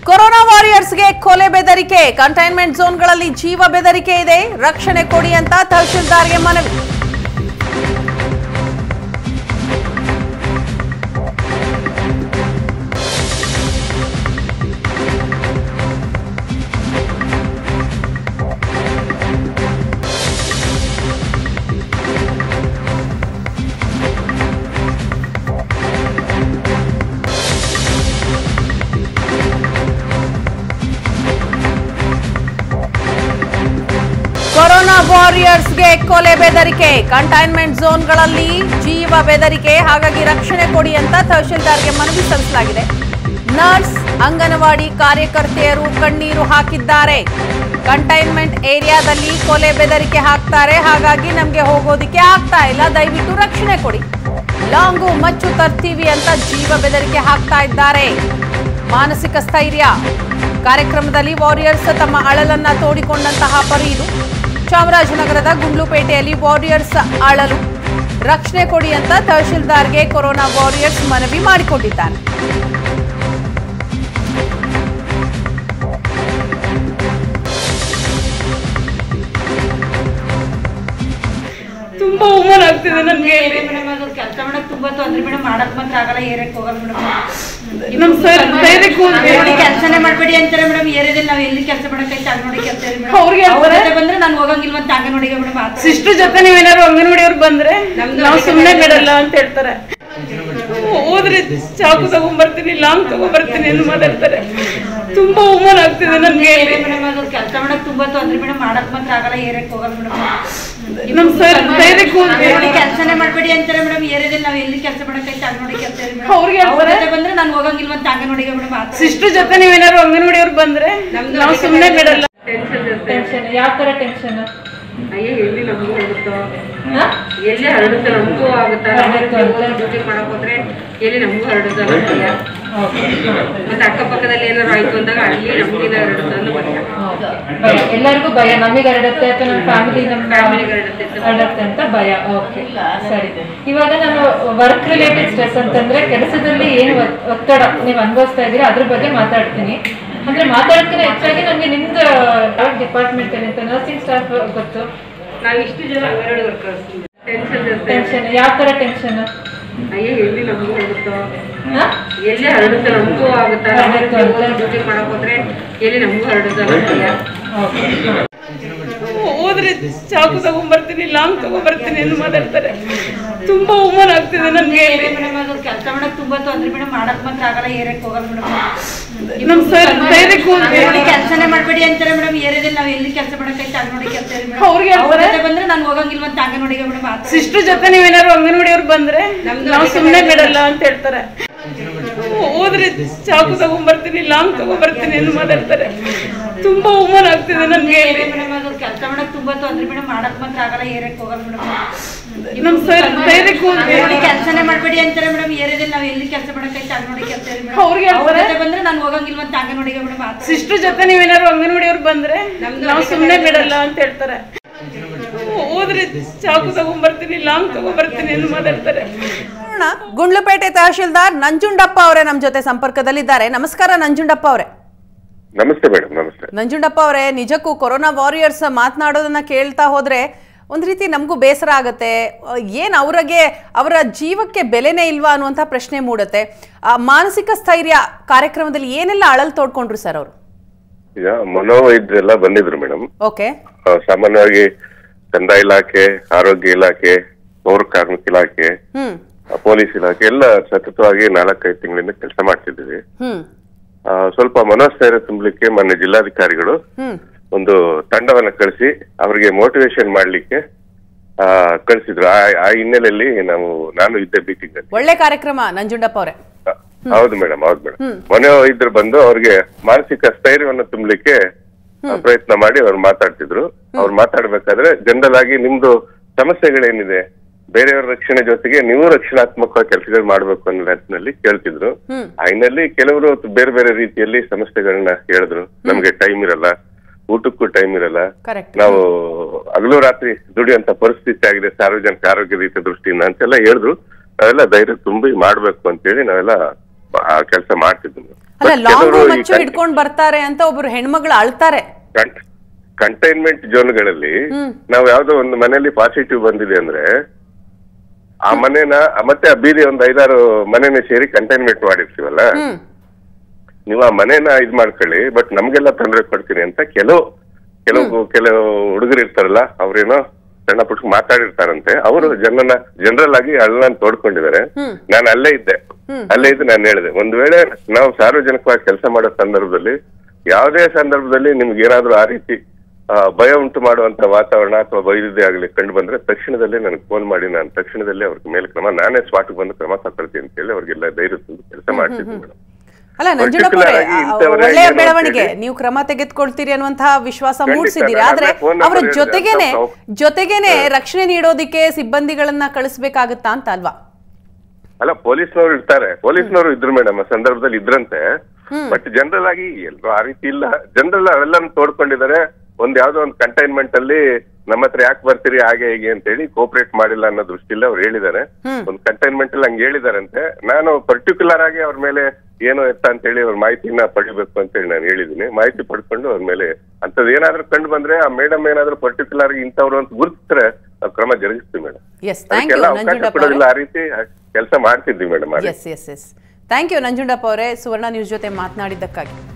Corona ವಾರಿಯರ್ಸ್ಗೆ ಕೊಲೆ ಬೆದರಿಕೆ containment ಝೋನ್ಗಳಲ್ಲಿ ಜೀವ ಬೆದರಿಕೆ ಇದೆ ರಕ್ಷಣೆ ಕೊಡಿ ಅಂತ ತಹಶೀಲ್ದಾರ್ಗೆ ಮನವಿ ಕೊರೋನಾ ವಾರಿಯರ್ಸ್ಗೆ ಕೊಲೆ ಬೆದರಿಕೆ ಕಂಟೈನ್ಮೆಂಟ್ ಝೋನ್ಗಳಲ್ಲಿ ಜೀವ ಬೆದರಿಕೆ ಹಾಗಾಗಿ ರಕ್ಷಣೆ ಕೊಡಿ ಅಂತ ತಹಶೀಲ್ದಾರ್ಗೆ ಮನವಿ ಸಲ್ಲಿಸಲಾಗಿದೆ ನರ್ಸ್ ಅಂಗನವಾಡಿ ಕಾರ್ಯಕರ್ತೆಯರು ಕಣ್ಣೀರು ಹಾಕಿದ್ದಾರೆ ಕಂಟೈನ್ಮೆಂಟ್ ಏರಿಯಾದಲ್ಲಿ ಕೊಲೆ ಬೆದರಿಕೆ ಹಾಕ್ತಾರೆ ಹಾಗಾಗಿ ನಮಗೆ ಹೋಗೋದಿಕ್ಕೆ ಆಗ್ತಾ ಇಲ್ಲ ದಯವಿಟ್ಟು ರಕ್ಷಣೆ ಕೊಡಿ ಲಾಂಗು ಮಚ್ಚು ತರ್ತೀವಿ ಅಂತ ಜೀವ ಬೆದರಿಕೆ ಹಾಕ್ತಾ ಇದ್ದಾರೆ ಮಾನಸಿಕ ಸ್ಥೈರ್ಯ ಕಾರ್ಯಕ್ರಮದಲ್ಲಿ ವಾರಿಯರ್ಸ್ ತಮ್ಮ ಅಳಲನ್ನ ತೋಡಿಕೊಂಡಂತಹ ಪರಿ ಇದು ಚಾಮರಾಜನಗರದ ಗುಂಡ್ಲುಪೇಟೆಯಲ್ಲಿ ವಾರಿಯರ್ಸ್ ಅಳಲು ರಕ್ಷಣೆ ಕೊಡಿ ಅಂತ ತಹಶೀಲ್ದಾರ್ಗೆ ಕೊರೋನಾ ವಾರಿಯರ್ಸ್ ಮನವಿ ಮಾಡಿಕೊಂಡಿದ್ದಾರೆ ತುಂಬಾ ಅವಮಾನ ಆಗ್ತಿದೆ ನನ್ಗೆ ಮೇಡಮ್ ಅದು ಕೆಲಸ ಮಾಡಕ್ ತುಂಬಾ ತೊಂದ್ರೆ ಮೇಡಮ್ ಮಾಡಕ್ ಮಾತ್ರ ಆಗಲ್ಲ ಏರಿಯಕ್ ಹೋಗಲ್ಲ ಮೇಡಮ್ ನಮ್ ಸರ್ ಧೈರ್ಯಕ್ಕೆ ಹೋಗ್ಬೇಕು. ಕೆಲಸನೇ ಮಾಡ್ಬೇಡಿ ಅಂತಾರೆ ಮೇಡಮ್ ಏರಿಯಾದಲ್ಲಿ ನಾವ್ ಎಲ್ಲಿ ಕೆಲಸ ಮಾಡಕೈತೆ ಅಂಗನವಾಡಿ ಕೆಲಸ ಅವ್ರಿಗೆ ಹೇಳ್ತಾರೆ? ಬಂದ್ರೆ ನಾನು ಹೋಗಂಗಿಲ್ವಂತ ಅಂಗನವಾಡಿಗೆ ಮೇಡಮ್ ಸಿಸ್ಟರ್ ಜೊತೆ ನೀವೇನಾದ್ರು ಅಂಗನವಾಡಿಯವ್ರು ಬಂದ್ರೆ ನಾವು ಸುಮ್ನೆ ಬಿಡಲ್ಲ ಅಂತ ಹೇಳ್ತಾರೆ ಹೋದ್ರೆ ಚಾಕು ತಗೊಂಡ್ಬರ್ತೀನಿ ಲಾಂಗ್ ತಗೊಂಡ್ಬರ್ತೀನಿ ಅಂತ ಮಾತಾಡ್ತಾರೆ ತುಂಬಾ ಅವಮಾನ ಆಗ್ತಿದೆ ನನ್ಗೆ ಮೇಡಮ್ ಅದು ಕೆಲಸ ಮಾಡಕ್ ತುಂಬಾ ತೊಂದ್ರೆ ಮೇಡಮ್ ಮಾಡಕ್ ಮಾತ್ರ ಆಗಲ್ಲ ಏರಿಯಕ್ ಹೋಗಲ್ಲ ಮೇಡಮ್ ನಮ್ ಸರ್ ಧೈರ್ಯಕ್ಕೆ ಹೋಗ್ಬೇಕು. ಕೆಲಸನೇ ಮಾಡ್ಬೇಡಿ ಅಂತಾರೆ ಮೇಡಮ್ ಏರಿಯಾದಲ್ಲಿ ನಾವ್ ಎಲ್ಲಿ ಕೆಲಸ ಮಾಡಕೈತೆ ಅಂಗನವಾಡಿ ಕೆಲಸ ಅವ್ರಿಗೆ ಹೇಳ್ತಾರೆ? ಬಂದ್ರೆ ನಾನು ಹೋಗಂಗಿಲ್ವಂತ ಅಂಗನವಾಡಿಗೆ ಮೇಡಮ್ ಸಿಸ್ಟರ್ ಜೊತೆ ನೀವೇನಾದ್ರು ಅಂಗನವಾಡಿಯವ್ರು ಬಂದ್ರೆ ನಾವು ಸುಮ್ನೆ ಬಿಡಲ್ಲ ಟೆನ್ಷನ್ ಯಾವ ತರ ಟೆನ್ಷನ್ ಅಯ್ಯೋ ಎಲ್ಲಿ ನಮಗೂ ಆಗುತ್ತೋ ಎಲ್ಲಿ ಹರಡುತ್ತೆ ನಮಗೂ ಆಗುತ್ತಾ ಡ್ಯೂಟಿ ಮಾಡಕ್ ಹೋದ್ರೆ ಎಲ್ಲಿ ನಮಗೂ ಹರಡುತ್ತಲ್ಲ ಭಯ ಮತ್ತೆ ಅಕ್ಕಪಕ್ಕದಲ್ಲಿ ಏನಾರು ಆಯ್ತು ಅಂದಾಗ ಅಲ್ಲಿ ನಮ್ಗೆ ಹರಡುತ್ತೆ ಅನ್ನೋ ಭಯ ಭಯ ಎಲ್ಲರಿಗೂ ಭಯ ನಮಗೆ ಹರಡುತ್ತೆ ಅಥವಾ ನಮ್ಮ ಫ್ಯಾಮಿಲಿ ನಮ್ಮ Family ಗೆ ಹರಡುತ್ತೆ ಅಂತ. ಹರಡುತ್ತೆ ಅಂತ ಭಯ ಓಕೆ ಸರಿ ಇವಾಗ ನಾನು ವರ್ಕ್ ರಿಲೇಟೆಡ್ ಸ್ಟ್ರೆಸ್ ಅಂತಂದ್ರೆ ಕೆಲಸದಲ್ಲಿ ಏನು ಒತ್- ಒತ್ತಡ ನೀವು ಅನುಭವಿಸ್ತಾ ಇದ್ದೀರಾ ಅದ್ರ ಬಗ್ಗೆ ಮಾತಾಡ್ತೀನಿ ಅಂದ್ರೆ ಮಾತಾಡೋದಕ್ಕಿಂತ ಹೆಚ್ಚಾಗಿ ನಮಗೆ ನಿಮ್ದು ಡಿಪಾರ್ಟ್ಮೆಂಟ್ ಅಲ್ಲಿ ಅಂತ ನರ್ಸಿಂಗ್ ಸ್ಟಾಫ್ ಗೊತ್ತು ನಾವ್ ಇಷ್ಟು ಜನ ಅಂಗನವಾಡಿ ವರ್ಕರ್ಸ್ ಟೆನ್ಷನ್ ಜಾಸ್ತಿ ಟೆನ್ಷನ್ ಯಾವ ತರ ಟೆನ್ಷನ್ ಅಯ್ಯೋ ಎಲ್ಲಿ ನಮಗೂ ಆಗುತ್ತೋ ಎಲ್ಲಿ ಹರಡುತ್ತೆ ನಮಗೂ ಆಗುತ್ತಾ ಹರಡುತ್ತೆ ಅಂತ. ಡ್ಯೂಟಿ ಮಾಡಕ್ ಹೋದ್ರೆ ಎಲ್ಲಿ ನಮಗೂ ಹರಡುತ್ತಲ್ಲ ಭಯ ಹೋದ್ರೆ ಚಾಕು ತಗೊಂಡ್ಬರ್ತೀನಿ ಲಾಂಗ್ ತಗೊಂಡ್ಬರ್ತೀನಿ ಅಂತ ಮಾತಾಡ್ತಾರೆ ತುಂಬಾ ಅವಮಾನ ಆಗ್ತಿದೆ ನನ್ಗೆ ಮೇಡಮ್ ಅದು ಕೆಲಸ ಮಾಡಕ್ ತುಂಬಾ ತೊಂದ್ರೆ ಮೇಡಮ್ ಮಾಡಕ್ ಮಾತ್ರ ಆಗಲ್ಲ ಏರಿಯಕ್ ಹೋಗಲ್ಲ ಮೇಡಮ್ ನಮ್ ಸರ್ ಧೈರ್ಯಕ್ಕೆ ಹೋಗ್ಬೇಕು. ಕೆಲಸನೇ ಮಾಡ್ಬೇಡಿ ಅಂತಾರೆ ಮೇಡಮ್ ಏರಿಯಾದಲ್ಲಿ ನಾವ್ ಎಲ್ಲಿ ಕೆಲಸ ಮಾಡಕೈತೆ ಅಂಗನವಾಡಿ ಕೆಲಸ ಅವ್ರಿಗೆ ಹೇಳ್ತಾರೆ? ಬಂದ್ರೆ ನಾನು ಹೋಗಂಗಿಲ್ವಂತ ಅಂಗನವಾಡಿಗೆ ಮೇಡಮ್ ಸಿಸ್ಟರ್ ಜೊತೆ ನೀವೇನಾದ್ರು ಅಂಗನವಾಡಿಯವ್ರು ಬಂದ್ರೆ ನಾವು ಸುಮ್ನೆ ಬಿಡಲ್ಲ ಅಂತ ಹೇಳ್ತಾರೆ ಹೋದ್ರೆ ಚಾಕು ತಗೊಂಡ್ಬರ್ತೀನಿ ಲಾಂಗ್ ತಗೊಂಡ್ಬರ್ತೀನಿ ಅಂತ ಮಾತಾಡ್ತಾರೆ ತುಂಬಾ ಅವಮಾನ ಆಗ್ತಿದೆ ನನ್ಗೆ ಮೇಡಮ್ ಅದು ಕೆಲಸ ಮಾಡಕ್ ತುಂಬಾ ತೊಂದ್ರೆ ಮೇಡಮ್ ಮಾಡಕ್ ಮಾತ್ರ ಆಗಲ್ಲ ಏರಿಯಕ್ ಹೋಗಲ್ಲ ಮೇಡಮ್ ನಮ್ ಸರ್ ಧೈರ್ಯಕ್ಕೆ ಹೋಗ್ಬೇಕು. ಕೆಲಸನೇ ಮಾಡ್ಬೇಡಿ ಅಂತಾರೆ ಮೇಡಮ್ ಏರಿಯಾದಲ್ಲಿ ನಾವ್ ಎಲ್ಲಿ ಕೆಲಸ ಮಾಡಕೈತೆ ಅಂಗನವಾಡಿ ಕೆಲಸ ಅವ್ರಿಗೆ ಹೇಳ್ತಾರೆ? ಬಂದ್ರೆ ನಾನು ಹೋಗಂಗಿಲ್ವಂತ ಅಂಗನವಾಡಿಗೆ ಮೇಡಮ್ ಸಿಸ್ಟರ್ ಜೊತೆ ನೀವೇನಾದ್ರು ಅಂಗನವಾಡಿಯವ್ರು ಬಂದ್ರೆ ನಾವು ಸುಮ್ನೆ ಬಿಡಲ್ಲ ಅಂತ ಹೇಳ್ತಾರೆ ಹೋದ್ರೆ ಚಾಕು ತಗೊಂಡ್ಬರ್ತೀನಿ ಲಾಂಗ್ ತಗೊಂಡ್ಬರ್ತೀನಿ ಅಂತ ಮಾತಾಡ್ತಾರೆ ನೋಡೋಣ. ಗುಂಡ್ಲುಪೇಟೆ ತಹಶೀಲ್ದಾರ್ ನಂಜುಂಡಪ್ಪ ಅವರೇ ನಮ್ಮ ಜೊತೆ ಸಂಪರ್ಕದಲ್ಲಿದ್ದಾರೆ ನಮಸ್ಕಾರ ನಂಜುಂಡಪ್ಪ ಅವರೇ ನಮಸ್ತೆ ಮೇಡಮ್ ನಮಸ್ತೆ ನಂಜುಂಡಪ್ಪ ಅವರೇ ನಿಜಕ್ಕೂ ಕೊರೋನಾ ವಾರಿಯರ್ಸ್ ಮಾತನಾಡೋದನ್ನ ಕೇಳ್ತಾ ಹೋದ್ರೆ ಒಂದು ರೀತಿ ನಮಗೂ ಬೇಸರ ಆಗುತ್ತೆ ಏನು ಅವ್ರಿಗೆ ಅವರ ಜೀವಕ್ಕೆ ಬೆಲೆನೇ ಇಲ್ವಾ ಅನ್ನುವಂಥ ಪ್ರಶ್ನೆ ಮೂಡುತ್ತೆ ಆ, ಮಾನಸಿಕ ಸ್ಥೈರ್ಯ ಕಾರ್ಯಕ್ರಮದಲ್ಲಿ ಏನೆಲ್ಲ ಅಳಲ್ ತೋಡ್ಕೊಂಡ್ರು ಸರ್ ಅವರು ಈಗ ಮನೋವೈದ್ಯರೆಲ್ಲ ಬಂದಿದ್ರು ಮೇಡಮ್ ಓಕೆ ಸಾಮಾನ್ಯವಾಗಿ ಕಂದಾಯ ಇಲಾಖೆ ಆರೋಗ್ಯ ಇಲಾಖೆ ಪೌರ ಕಾರ್ಮಿಕ ಇಲಾಖೆ ಹ್ಮ್ ಆ, ಪೊಲೀಸ್ ಇಲಾಖೆ ಎಲ್ಲ ಸತತವಾಗಿ ನಾಲ್ಕೈದು ತಿಂಗಳಿಂದ ಕೆಲಸ ಮಾಡ್ತಿದ್ದೀವಿ ಹ್ಮ್ ಆ, ಸ್ವಲ್ಪ ಮನೋಸ್ಥೈರ್ಯ ತುಂಬಲಿಕ್ಕೆ ಮೊನ್ನೆ ಜಿಲ್ಲಾಧಿಕಾರಿಗಳು ಹ್ಮ್ ಒಂದು ತಂಡವನ್ನ ಕಳಿಸಿ ಅವರಿಗೆ ಮೋಟಿವೇಶನ್ ಮಾಡ್ಲಿಕ್ಕೆ ಆ ಕಳಿಸಿದ್ರು ಆ ಆ ಹಿನ್ನೆಲೆಯಲ್ಲಿ ನಾವು ನಾನು ಇದ್ದೆ ಮೀಟಿಂಗ್ ಅಲ್ಲಿ ಒಳ್ಳೆ ಕಾರ್ಯಕ್ರಮ ನಂಜುಂಡಪ್ಪ ಅವರೇ ಹೌದು ಮೇಡಮ್ ಹೌದು ಮೇಡಮ್ ಮನೋವೈದ್ಯರು ಬಂದು ಅವ್ರಿಗೆ ಮಾನಸಿಕ ಸ್ಥೈರ್ಯವನ್ನು ತುಂಬಲಿಕ್ಕೆ ಆ, ಪ್ರಯತ್ನ ಮಾಡಿ ಅವ್ರು ಮಾತಾಡ್ತಿದ್ರು ಅವ್ರು ಮಾತಾಡ್ಬೇಕಾದ್ರೆ ಜನರಲ್ ಆಗಿ ನಿಮ್ದು ಸಮಸ್ಯೆಗಳೇನಿದೆ ಬೇರೆಯವರ ರಕ್ಷಣೆ ಜೊತೆಗೆ ನೀವು ರಕ್ಷಣಾತ್ಮಕ ಕೆಲಸಗಳು ಮಾಡ್ಬೇಕು ಅನ್ನೋ ನಿಟ್ಟಿನಲ್ಲಿ ಕೇಳ್ತಿದ್ರು ಆ ಹಿನ್ನೆಲೆ ಕೆಲವರು ಬೇರೆ ಬೇರೆ ರೀತಿಯಲ್ಲಿ ಸಮಸ್ಯೆಗಳನ್ನ ಹೇಳಿದ್ರು ನಮ್ಗೆ ಟೈಮ್ ಇರಲ್ಲ ಊಟಕ್ಕೂ ಟೈಮ್ ಇರಲ್ಲ ಕರೆಕ್ಟ್ ನಾವು ಹಗಲು ರಾತ್ರಿ ದುಡಿಯುವಂತ ಪರಿಸ್ಥಿತಿ ಆಗಿದೆ ಸಾರ್ವಜನಿಕ ಆರೋಗ್ಯ ರೀತಿಯ ದೃಷ್ಟಿಯಿಂದ ಅಂತೆಲ್ಲ ಹೇಳಿದ್ರು ನಾವೆಲ್ಲ ಧೈರ್ಯ ತುಂಬಿ ಮಾಡ್ಬೇಕು ಅಂತೇಳಿ ನಾವೆಲ್ಲ ಆ ಕೆಲಸ ಮಾಡ್ತಿದ್ವಿ ಅಲ್ಲ But ಲಾಂಗು ಕೆಲವರು ಈ ಮಚ್ಚು ಕಂ- ಹಿಡ್ಕೊಂಡ್ ಬರ್ತಾರೆ ಅಂತ ಒಬ್ರು ಹೆಣ್ಮಗಳು ಅಳ್ತಾರೆ ಕಂಟೈನ್ಮೆಂಟ್ ಝೋನ್ಗಳಲ್ಲಿ ನಾವು ಯಾವ್ದೋ ಒಂದು ಮನೆಯಲ್ಲಿ ಪಾಸಿಟಿವ್ ಬಂದಿದೆ ಅಂದ್ರೆ ಆ ಮನೆನ ಮತ್ತೆ ಆ ಬೀದಿ ಒಂದು ಐದಾರು ಮನೆನ ಸೇರಿ ಕಂಟೈನ್ಮೆಂಟ್ ಮಾಡಿರ್ತೀವಲ್ಲ ಹ್ಮ್ ನೀವು ಆ ಮನೇನ ಇದ್ ಮಾಡ್ಕೊಳ್ಳಿ ಬಟ್ ನಮ್ಗೆಲ್ಲ ತೊಂದರೆ ಕೊಡ್ತೀನಿ ಅಂತ ಕೆಲವು ಕೆಲವು ಕೆಲವು ಹುಡುಗರು ಇರ್ತಾರಲ್ಲ ಅವ್ರೇನೋ ಸಣ್ಣ ಪುಟ್ಟ ಮಾತಾಡಿರ್ತಾರಂತೆ ಅವರು ಜನನ ಜನರಲ್ ಆಗಿ ಅಳ್ಳನ್ನ ತೋಡ್ಕೊಂಡಿದ್ದಾರೆ ನಾನು ಅಲ್ಲೇ ಇದ್ದೆ ಅಲ್ಲೇ ಇದ್ದು ನಾನು ಹೇಳಿದೆ ಒಂದ್ ವೇಳೆ ನಾವು ಸಾರ್ವಜನಿಕವಾಗಿ ಕೆಲಸ ಮಾಡೋ ಸಂದರ್ಭದಲ್ಲಿ ಯಾವುದೇ ಸಂದರ್ಭದಲ್ಲಿ ನಿಮ್ಗೆ ಏನಾದ್ರೂ ಆ ರೀತಿ ಆ, ಭಯ ಉಂಟು ಮಾಡುವಂತ ವಾತಾವರಣ ಅಥವಾ ವೈದ್ಯತೆ ಆಗಲಿ ಕಂಡು ಬಂದ್ರೆ ತಕ್ಷಣದಲ್ಲೇ ನನಗೆ ಫೋನ್ ಮಾಡಿ ನಾನು ತಕ್ಷಣದಲ್ಲೇ ಅವ್ರಿಗೆ ಮೇಲೆ ಕ್ರಮ ನಾನೇ ಸ್ಪಾಟ್ಗೆ ಬಂದು ಕ್ರಮ ತಗೊಳ್ತೀನಿ ಅಂತ ಹೇಳಿ ಅವ್ರಿಗೆಲ್ಲ ಧೈರ್ಯ ತುಂಬಿ ಕೆಲಸ ಮಾಡ್ತಿದ್ದೆ ಮೇಡಮ್ ಅಲ್ಲ ನಂಜುಂಡಪ್ಪ ಅವರೇ, Particular ಆಗಿ ಆ, ಇಂಥವರೇ ಒಳ್ಳೆಯ ಏನು ಬೆಳವಣಿಗೆ ಅಂತೇಳಿ. ನೀವು ಕ್ರಮ ತೆಗೆದುಕೊಳ್ತೀರಿ ಅನ್ನುವಂತಹ ವಿಶ್ವಾಸ ಖಂಡಿತ, ಮೂಡಿಸಿದ್ದೀರಿ ನಾನು ಆದ್ರೆ ಅದೇ phone number ಅವರ ಹೇಳಿದೆ, ಜೊತೆಗೇನೆ ಸ್ವಲ್ಪ ಜೊತೆಗೇನೆ ರಕ್ಷಣೆ ನೀಡೋದಿಕ್ಕೆ ಸಿಬ್ಬಂದಿಗಳನ್ನ ಕಳಿಸ್ಬೇಕಾಗುತ್ತಾ ಅಂತ ಅಲ್ವಾ ಅಲ್ಲ ಪೊಲೀಸ್ನವ್ರು ಇರ್ತಾರೆ ಪೊಲೀಸ್ನವರು ಇದ್ರು ಮೇಡಮ್ ಆ ಸಂದರ್ಭದಲ್ಲಿ ಇದ್ರಂತೆ ಬಟ್ ಜನರಲ್ ಆಗಿ ಎಲ್ರು ಆ ರೀತಿ ಇಲ್ಲ ಜನರಲ್ ಅವೆಲ್ಲ ತೋಡ್ಕೊಂಡಿದ್ದಾರೆ ಒಂದ್ ಯಾವ್ದೋ ಒಂದು ಕಂಟೈನ್ಮೆಂಟ್ ಅಲ್ಲಿ ನಮ್ಮ ಹತ್ರ ಯಾಕೆ ಬರ್ತೀರಿ ಹಾಗೆ ಹೀಗೆ ಅಂತ ಹೇಳಿ ಕೋಪರೇಟ್ ಮಾಡಿಲ್ಲ ಅನ್ನೋ ದೃಷ್ಟಿಯಲ್ಲಿ ಅವ್ರು ಹೇಳಿದ್ದಾರೆ ಒಂದು ಕಂಟೈನ್ಮೆಂಟ್ ಅಲ್ಲಿ ಹಂಗೆ ಹೇಳಿದಾರಂತೆ ನಾನು ಪರ್ಟಿಕ್ಯುಲರ್ ಆಗಿ ಅವ್ರ ಮೇಲೆ ಏನು ಎತ್ತ ಅಂತ ಹೇಳಿ ಅವ್ರ ಮಾಹಿತಿನ ಪಡಿಬೇಕು ಅಂತ ಹೇಳಿ ನಾನು ಹೇಳಿದೀನಿ ಮಾಹಿತಿ ಪಡ್ಕೊಂಡು ಅವ್ರ ಮೇಲೆ ಅಂತದ್ ಏನಾದ್ರೂ ಕಂಡು ಬಂದ್ರೆ ಆ ಮೇಡಮ್ ಏನಾದ್ರೂ ಪರ್ಟಿಕ್ಯುಲರ್ ಆಗಿ ಇಂಥವ್ರು ಅಂತ ಗುರುತಿಸಿದ್ರೆ ನಾವು ಕ್ರಮ ಜರುಗಿಸ್ತೀವಿ ಮೇಡಮ್ ಎಸ್ ಥ್ಯಾಂಕ್ ಯು ಅದಕ್ಕೆಲ್ಲ ಅವಕಾಶ ನಂಜುಂಡಪ್ಪ ಕೊಡೋದಿಲ್ಲ ಅವರೇ ಆ ರೀತಿ ಕೆಲಸ ಮಾಡ್ತಿದ್ವಿ madam yes yes yes thank you Nanjundappa ಅವರೇ ಸುವರ್ಣ ನ್ಯೂಸ್ ಜೊತೆ ಮಾತನಾಡಿದ್ದಕ್ಕಾಗಿ